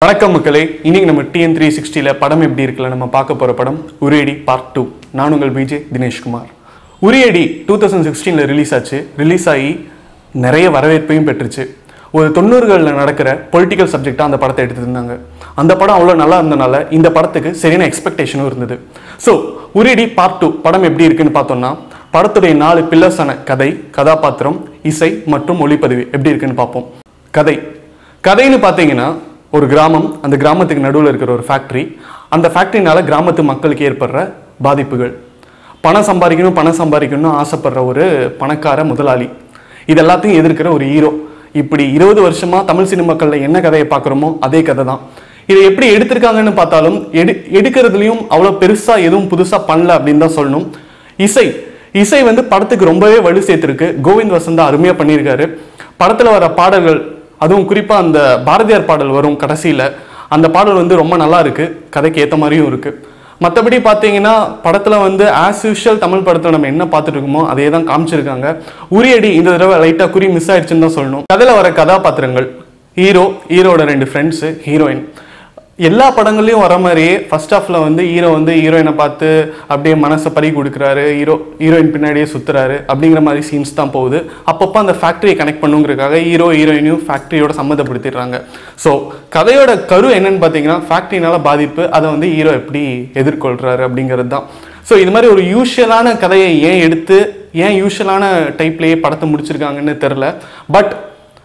வணக்கம் மக்களே இன்னைக்கு நம்ம டிஎன் த்ரீ சிக்ஸ்டியில் படம் எப்படி இருக்குல்ல நம்ம பார்க்க போகிற படம் உரியடி பார்ட் டூ நான் உங்கள் பிஜே தினேஷ்குமார் உரியடி டூ தௌசண்ட் சிக்ஸ்டீனில் ரிலீஸ் ஆச்சு ரிலீஸ் ஆகி நிறைய வரவேற்பையும் பெற்றுச்சு ஒரு தொண்ணூறுகளில் நடக்கிற பொலிட்டிக்கல் சப்ஜெக்டாக அந்த படத்தை எடுத்துருந்தாங்க அந்த படம் அவ்வளோ நல்லா இருந்தனால இந்த படத்துக்கு சரியான எக்ஸ்பெக்டேஷனும் இருந்தது ஸோ உரியடி பார்ட் டூ படம் எப்படி இருக்குன்னு பார்த்தோம்னா படத்துடைய நாலு பில்லர்ஸான கதை கதாபாத்திரம் இசை மற்றும் ஒளிப்பதிவு எப்படி இருக்குன்னு பார்ப்போம் கதை கதைன்னு பார்த்தீங்கன்னா ஒரு கிராமம் அந்த கிராமத்துக்கு நடுவில் இருக்கிற ஒரு ஃபேக்ட்ரி அந்த ஃபேக்ட்ரினால கிராமத்து மக்களுக்கு ஏற்படுற பாதிப்புகள் பணம் சம்பாதிக்கணும் பணம் சம்பாதிக்கணும்னு ஆசைப்படுற ஒரு பணக்கார முதலாளி இது எல்லாத்தையும் எதிர்க்கிற ஒரு ஹீரோ இப்படி இருபது வருஷமா தமிழ் சினிமாக்களில் என்ன கதையை பார்க்குறோமோ அதே கதை தான் இதை எப்படி எடுத்திருக்காங்கன்னு பார்த்தாலும் எடு எடுக்கிறதுலையும் அவ்வளோ பெருசாக எதுவும் புதுசாக பண்ணல அப்படின்னு தான் சொல்லணும் இசை இசை வந்து படத்துக்கு ரொம்பவே வலு சேர்த்துருக்கு கோவிந்த் வசந்தா அருமையாக பண்ணியிருக்காரு படத்தில் வர பாடல்கள் அதுவும் குறிப்பாக அந்த பாரதியார் பாடல் வரும் கடைசியில் அந்த பாடல் வந்து ரொம்ப நல்லா இருக்கு கதைக்கு ஏற்ற மாதிரியும் இருக்கு மற்றபடி பார்த்தீங்கன்னா படத்தில் வந்து ஆஸ் யூஷுவல் தமிழ் படத்தில் நம்ம என்ன பார்த்துட்டு இருக்கோமோ அதே தான் காமிச்சிருக்காங்க உரியடி இந்த தடவை லைட்டாக குறி மிஸ் ஆயிடுச்சுன்னு தான் சொல்லணும் கதையில் வர கதாபாத்திரங்கள் ஹீரோ ஹீரோட ரெண்டு ஃப்ரெண்ட்ஸு ஹீரோயின் எல்லா படங்கள்லையும் வர மாதிரியே ஃபர்ஸ்ட் ஹாஃப்ல வந்து ஹீரோ வந்து ஹீரோயினை பார்த்து அப்படியே மனசை பறி கொடுக்குறாரு ஹீரோ ஹீரோயின் பின்னாடியே சுத்துறாரு அப்படிங்கிற மாதிரி சீன்ஸ் தான் போகுது அப்பப்போ அந்த ஃபேக்டரியை கனெக்ட் பண்ணுங்கிறதுக்காக ஹீரோ ஹீரோயினையும் ஃபேக்டரியோட சம்மந்தப்படுத்திடுறாங்க ஸோ கதையோட கரு என்னன்னு பார்த்தீங்கன்னா ஃபேக்டரினால பாதிப்பு அதை வந்து ஹீரோ எப்படி எதிர்கொள்றாரு அப்படிங்கிறது தான் ஸோ இது மாதிரி ஒரு யூஷுவலான கதையை ஏன் எடுத்து ஏன் யூஷுவலான டைப்லேயே படத்தை முடிச்சிருக்காங்கன்னு தெரில பட்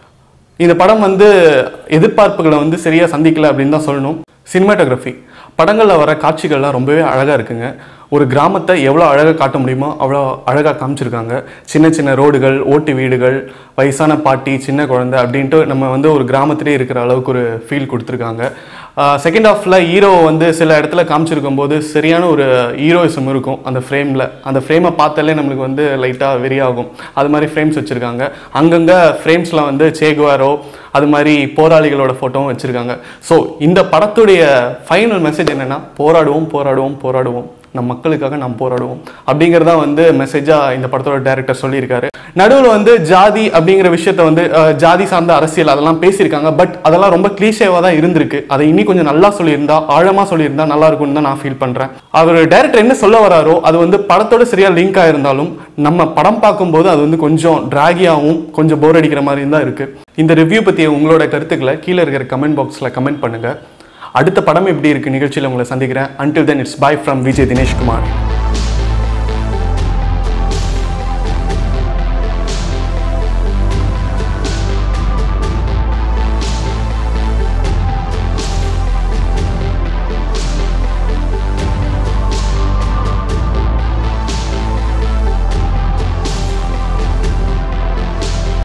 இந்த படம் வந்து எதிர்பார்ப்புகளை வந்து சரியாக சந்திக்கல அப்படின்னு தான் சொல்லணும் சினிமாட்டோகிராஃபி படங்களில் வர காட்சிகள்லாம் ரொம்பவே அழகாக இருக்குங்க ஒரு கிராமத்தை எவ்வளோ அழகாக காட்ட முடியுமோ அவ்வளோ அழகாக காமிச்சிருக்காங்க சின்ன சின்ன ரோடுகள் ஓட்டு வீடுகள் வயசான பாட்டி சின்ன குழந்தை அப்படின்ட்டு நம்ம வந்து ஒரு கிராமத்திலே இருக்கிற அளவுக்கு ஒரு ஃபீல் கொடுத்துருக்காங்க செகண்ட் ஹாஃபில் ஹீரோ வந்து சில இடத்துல காமிச்சிருக்கும் போது சரியான ஒரு ஹீரோயிசம் இருக்கும் அந்த ஃப்ரேமில் அந்த ஃப்ரேமை பார்த்தாலே நம்மளுக்கு வந்து லைட்டாக வெறியாகும் அது மாதிரி ஃப்ரேம்ஸ் வச்சுருக்காங்க அங்கங்கே ஃப்ரேம்ஸில் வந்து சேகுவாரோ அது மாதிரி போராளிகளோட ஃபோட்டோவும் வச்சுருக்காங்க ஸோ இந்த படத்துடைய ஃபைனல் மெசேஜ் என்னென்னா போராடுவோம் போராடுவோம் போராடுவோம் நம் மக்களுக்காக நாம் போராடுவோம் அப்படிங்கிறதா வந்து மெசேஜாக இந்த படத்தோட டைரக்டர் சொல்லியிருக்காரு நடுவில் வந்து ஜாதி அப்படிங்கிற விஷயத்த வந்து அஹ், ஜாதி சார்ந்த அரசியல் அதெல்லாம் பேசியிருக்காங்க பட் அதெல்லாம் ரொம்ப கிளீஷேவாக தான் இருந்திருக்கு அதை இன்னி கொஞ்சம் நல்லா சொல்லியிருந்தா ஆழமாக சொல்லியிருந்தா நல்லா இருக்கும்னு தான் நான் ஃபீல் பண்ணுறேன் அவர் டைரக்டர் என்ன சொல்ல வராரோ அது வந்து படத்தோட சரியாக லிங்க் ஆயிருந்தாலும் நம்ம படம் பார்க்கும்போது அது வந்து கொஞ்சம் டிராகியாகவும் கொஞ்சம் போர் அடிக்கிற மாதிரி தான் இருக்கு இந்த ரிவ்யூ பற்றிய உங்களோட கருத்துக்களை கீழே இருக்கிற கமெண்ட் பாக்ஸில் கமெண்ட் பண்ணுங்க அடுத்த படம் எப்படி இருக்கு நிகழ்ச்சியில் உங்களை சந்திக்கிறேன் until then it's bye from Vijay Dineshkumar